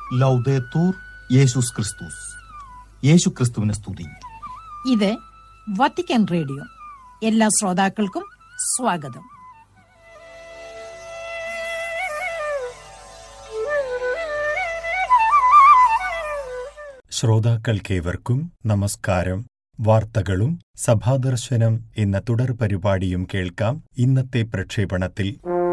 ലൗദേത്തൂർ യേശുസ് ക്രിസ്തുസ് യേശു ക്രിസ്തുവിനെ സ്തുതി ഇത് വത്തിക്കാൻ റേഡിയോ എല്ലാ ശ്രോതാക്കൾക്കും സ്വാഗതം ശ്രോതാക്കൾക്കേവർക്കും നമസ്കാരം വാർത്തകളും സഭാദർശനം എന്ന തുടർ പരിപാടിയും കേൾക്കാം ഇന്നത്തെ പ്രക്ഷേപണത്തിൽ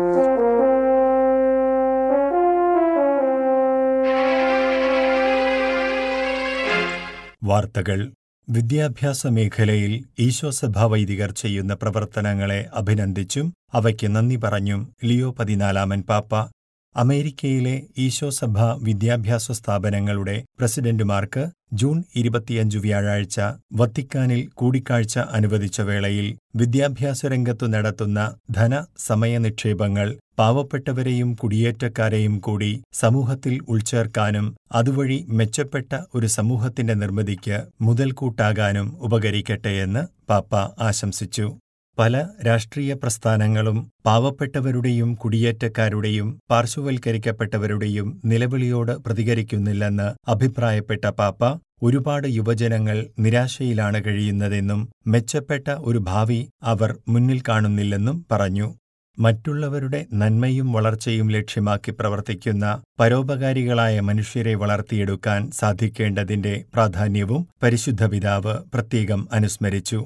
വാർത്തകൾ വിദ്യാഭ്യാസ മേഖലയിൽ ഈശോസഭാ വൈദികർ ചെയ്യുന്ന പ്രവർത്തനങ്ങളെ അഭിനന്ദിച്ചും അവയ്ക്ക് നന്ദി പറഞ്ഞും ലിയോ പതിനാലാമൻ പാപ്പ അമേരിക്കയിലെ ഈശോസഭ വിദ്യാഭ്യാസ സ്ഥാപനങ്ങളുടെ പ്രസിഡന്റുമാർക്ക് ജൂൺ ഇരുപത്തിയഞ്ചു വ്യാഴാഴ്ച വത്തിക്കാനിൽ കൂടിക്കാഴ്ച അനുവദിച്ച വേളയിൽ വിദ്യാഭ്യാസ രംഗത്തു നടത്തുന്ന ധന സമയ നിക്ഷേപങ്ങൾ പാവപ്പെട്ടവരെയും കുടിയേറ്റക്കാരെയും കൂടി സമൂഹത്തിൽ ഉൾച്ചേർക്കാനും അതുവഴി മെച്ചപ്പെട്ട ഒരു സമൂഹത്തിന്റെ നിർമ്മിതിക്ക് മുതൽക്കൂട്ടാകാനും ഉപകരിക്കട്ടെയെന്ന് പാപ്പ ആശംസിച്ചു പല രാഷ്ട്രീയ പ്രസ്ഥാനങ്ങളും പാവപ്പെട്ടവരുടെയും കുടിയേറ്റക്കാരുടെയും പാർശ്വവൽക്കരിക്കപ്പെട്ടവരുടെയും നിലവിളിയോട് പ്രതികരിക്കുന്നില്ലെന്ന് അഭിപ്രായപ്പെട്ട പാപ്പ ഒരുപാട് യുവജനങ്ങൾ നിരാശയിലാണ് കഴിയുന്നതെന്നും മെച്ചപ്പെട്ട ഒരു ഭാവി അവർ മുന്നിൽ കാണുന്നില്ലെന്നും പറഞ്ഞു മറ്റുള്ളവരുടെ നന്മയും വളർച്ചയും ലക്ഷ്യമാക്കി പ്രവർത്തിക്കുന്ന പരോപകാരികളായ മനുഷ്യരെ വളർത്തിയെടുക്കാൻ സാധിക്കേണ്ടതിന്റെ പ്രാധാന്യവും പരിശുദ്ധ പിതാവ് പ്രത്യേകം അനുസ്മരിച്ചു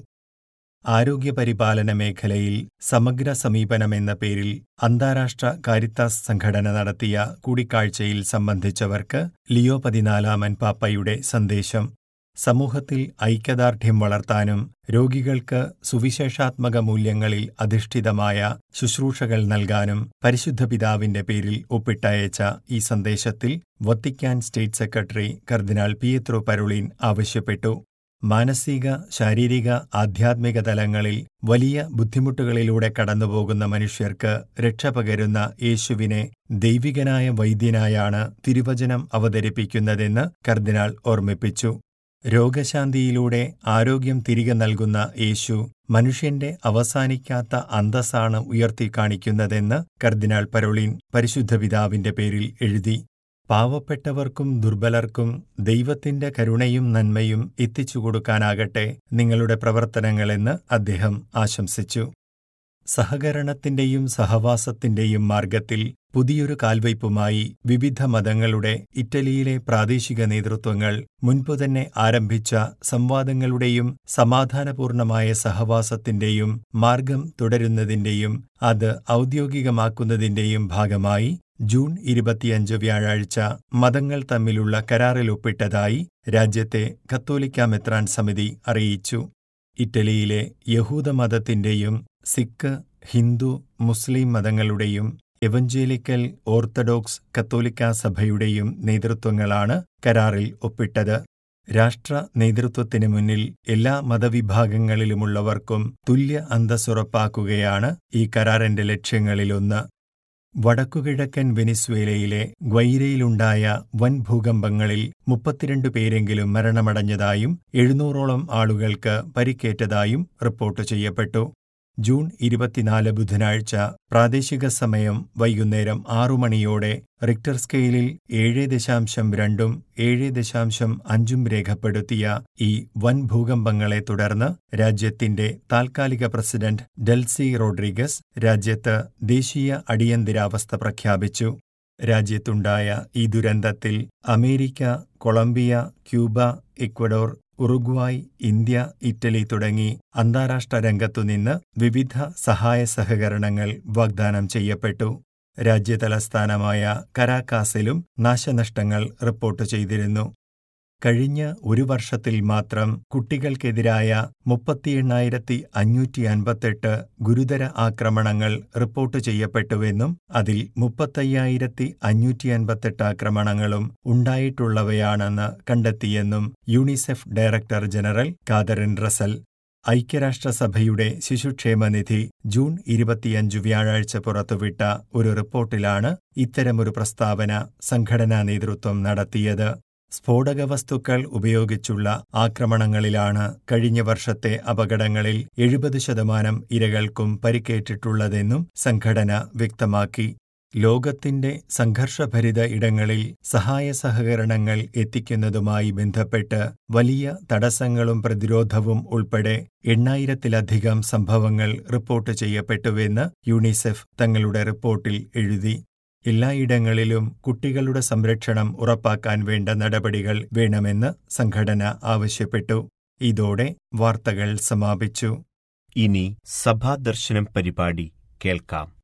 ആരോഗ്യപരിപാലന മേഖലയിൽ സമഗ്ര സമീപനമെന്ന പേരിൽ അന്താരാഷ്ട്ര കാരിത്താസ് സംഘടന നടത്തിയ കൂടിക്കാഴ്ചയിൽ സംബന്ധിച്ചവർക്ക് ലിയോ പതിനാലാമൻ പാപ്പയുടെ സന്ദേശം സമൂഹത്തിൽ ഐക്യദാർഢ്യം വളർത്താനും രോഗികൾക്ക് സുവിശേഷാത്മക മൂല്യങ്ങളിൽ അധിഷ്ഠിതമായ ശുശ്രൂഷകൾ നൽകാനും പരിശുദ്ധ പിതാവിന്റെ പേരിൽ ഒപ്പിട്ടയച്ച ഈ സന്ദേശത്തിൽ വത്തിക്കാൻ സ്റ്റേറ്റ് സെക്രട്ടറി കർദിനാൾ പിയത്രോ പരുളീൻ ആവശ്യപ്പെട്ടു മാനസിക ശാരീരിക ആധ്യാത്മിക തലങ്ങളിൽ വലിയ ബുദ്ധിമുട്ടുകളിലൂടെ കടന്നുപോകുന്ന മനുഷ്യർക്ക് രക്ഷ പകരുന്ന യേശുവിനെ ദൈവികനായ വൈദ്യനായാണ് തിരുവചനം അവതരിപ്പിക്കുന്നതെന്ന് കർദിനാൾ ഓർമ്മിപ്പിച്ചു രോഗശാന്തിയിലൂടെ ആരോഗ്യം തിരികെ നൽകുന്ന യേശു മനുഷ്യന്റെ അവസാനിക്കാത്ത അന്തസ്സാണ് ഉയർത്തിക്കാണിക്കുന്നതെന്ന് കർദിനാൾ പരോളിൻ പരിശുദ്ധ പിതാവിന്റെ പേരിൽ എഴുതി പാവപ്പെട്ടവർക്കും ദുർബലർക്കും ദൈവത്തിന്റെ കരുണയും നന്മയും എത്തിച്ചുകൊടുക്കാനാകട്ടെ നിങ്ങളുടെ പ്രവർത്തനങ്ങളെന്ന് അദ്ദേഹം ആശംസിച്ചു സഹകരണത്തിന്റെയും സഹവാസത്തിന്റെയും മാർഗത്തിൽ പുതിയൊരു കാൽവയ്പുമായി വിവിധ മതങ്ങളുടെ ഇറ്റലിയിലെ പ്രാദേശിക നേതൃത്വങ്ങൾ മുൻപുതന്നെ ആരംഭിച്ച സംവാദങ്ങളുടെയും സമാധാനപൂർണമായ സഹവാസത്തിന്റെയും മാർഗം തുടരുന്നതിന്റെയും അത് ഔദ്യോഗികമാക്കുന്നതിന്റെയും ഭാഗമായി ജൂൺ ഇരുപത്തിയഞ്ച് വ്യാഴാഴ്ച മതങ്ങൾ തമ്മിലുള്ള കരാറിൽ ഒപ്പിട്ടതായി രാജ്യത്തെ കത്തോലിക്ക മെത്രാൻ സമിതി അറിയിച്ചു ഇറ്റലിയിലെ യഹൂദമതത്തിന്റെയും സിഖ് ഹിന്ദു മുസ്ലിം മതങ്ങളുടെയും എവഞ്ചേലിക്കൽ ഓർത്തഡോക്സ് കത്തോലിക്ക സഭയുടെയും നേതൃത്വങ്ങളാണ് കരാറിൽ ഒപ്പിട്ടത് രാഷ്ട്ര നേതൃത്വത്തിന് മുന്നിൽ എല്ലാ മതവിഭാഗങ്ങളിലുമുള്ളവർക്കും തുല്യ അന്തസ്സുറപ്പാക്കുകയാണ് ഈ കരാറിന്റെ ലക്ഷ്യങ്ങളിലൊന്ന് വടക്കുകിഴക്കൻ വെനിസ്വേലയിലെ ഗ്വൈരയിലുണ്ടായ വൻ ഭൂകമ്പങ്ങളിൽ മുപ്പത്തിരണ്ട് പേരെങ്കിലും മരണമടഞ്ഞതായും എഴുന്നൂറോളം ആളുകൾക്ക് പരിക്കേറ്റതായും റിപ്പോർട്ട് ചെയ്യപ്പെട്ടു ജൂൺ ഇരുപത്തിനാല് ബുധനാഴ്ച പ്രാദേശിക സമയം വൈകുന്നേരം ആറു മണിയോടെ റിക്ടർ സ്കെയിലിൽ ഏഴ് ദശാംശം രണ്ടും ഏഴ് ദശാംശം അഞ്ചും രേഖപ്പെടുത്തിയ ഈ വൻ ഭൂകമ്പങ്ങളെ തുടർന്ന് രാജ്യത്തിന്റെ താൽക്കാലിക പ്രസിഡന്റ് ഡെൽസി റോഡ്രിഗസ് രാജ്യത്ത് ദേശീയ അടിയന്തരാവസ്ഥ പ്രഖ്യാപിച്ചു രാജ്യത്തുണ്ടായ ഈ ദുരന്തത്തിൽ America Colombia Cuba Ecuador Uruguay India Italy തുടങ്ങി അന്താരാഷ്ട്ര രംഗത്തുനിന്ന് വിവിധ സഹായ സഹകരണങ്ങൾ വാഗ്ദാനം ചെയ്യപ്പെട്ടു രാജ്യതലസ്ഥാനമായ കരാക്കാസിലും നാശനഷ്ടങ്ങൾ റിപ്പോർട്ട് ചെയ്തിരുന്നു കഴിഞ്ഞ ഒരു വർഷത്തിൽ മാത്രം കുട്ടികൾക്കെതിരായ മുപ്പത്തി എണ്ണായിരത്തി അഞ്ഞൂറ്റി അൻപത്തെട്ട് ഗുരുതര ആക്രമണങ്ങൾ റിപ്പോർട്ട് ചെയ്യപ്പെട്ടുവെന്നും അതിൽ മുപ്പത്തയ്യായിരത്തി അഞ്ഞൂറ്റി അൻപത്തെട്ട് ആക്രമണങ്ങളും ഉണ്ടായിട്ടുള്ളവയാണെന്ന് കണ്ടെത്തിയെന്നും UNICEF director general Catherine Russell ഐക്യരാഷ്ട്രസഭയുടെ ശിശുക്ഷേമനിധി ജൂൺ ഇരുപത്തിയഞ്ചു വ്യാഴാഴ്ച പുറത്തുവിട്ട ഒരു റിപ്പോർട്ടിലാണ് ഇത്തരമൊരു പ്രസ്താവന സംഘടനാ നേതൃത്വം നടത്തിയത് സ്ഫോടക വസ്തുക്കൾ ഉപയോഗിച്ചുള്ള ആക്രമണങ്ങളിലാണ് കഴിഞ്ഞ വർഷത്തെ അപകടങ്ങളിൽ എഴുപത് ശതമാനം ഇരകൾക്കും പരിക്കേറ്റിട്ടുള്ളതെന്നും സംഘടന വ്യക്തമാക്കി ലോകത്തിന്റെ സംഘർഷഭരിത ഇടങ്ങളിൽ സഹായ സഹകരണങ്ങൾ എത്തിക്കുന്നതുമായി ബന്ധപ്പെട്ട് വലിയ തടസ്സങ്ങളും പ്രതിരോധവും ഉൾപ്പെടെ എണ്ണായിരത്തിലധികം സംഭവങ്ങൾ റിപ്പോർട്ട് ചെയ്യപ്പെട്ടുവെന്ന് യുണിസെഫ് തങ്ങളുടെ റിപ്പോർട്ടിൽ എഴുതി എല്ലായിടങ്ങളിലും കുട്ടികളുടെ സംരക്ഷണം ഉറപ്പാക്കാൻ വേണ്ട നടപടികൾ വേണമെന്ന് സംഘടന ആവശ്യപ്പെട്ടു ഇതോടെ വാർത്തകൾ സമാപിച്ചു ഇനി സഭാദർശനം പരിപാടി കേൾക്കാം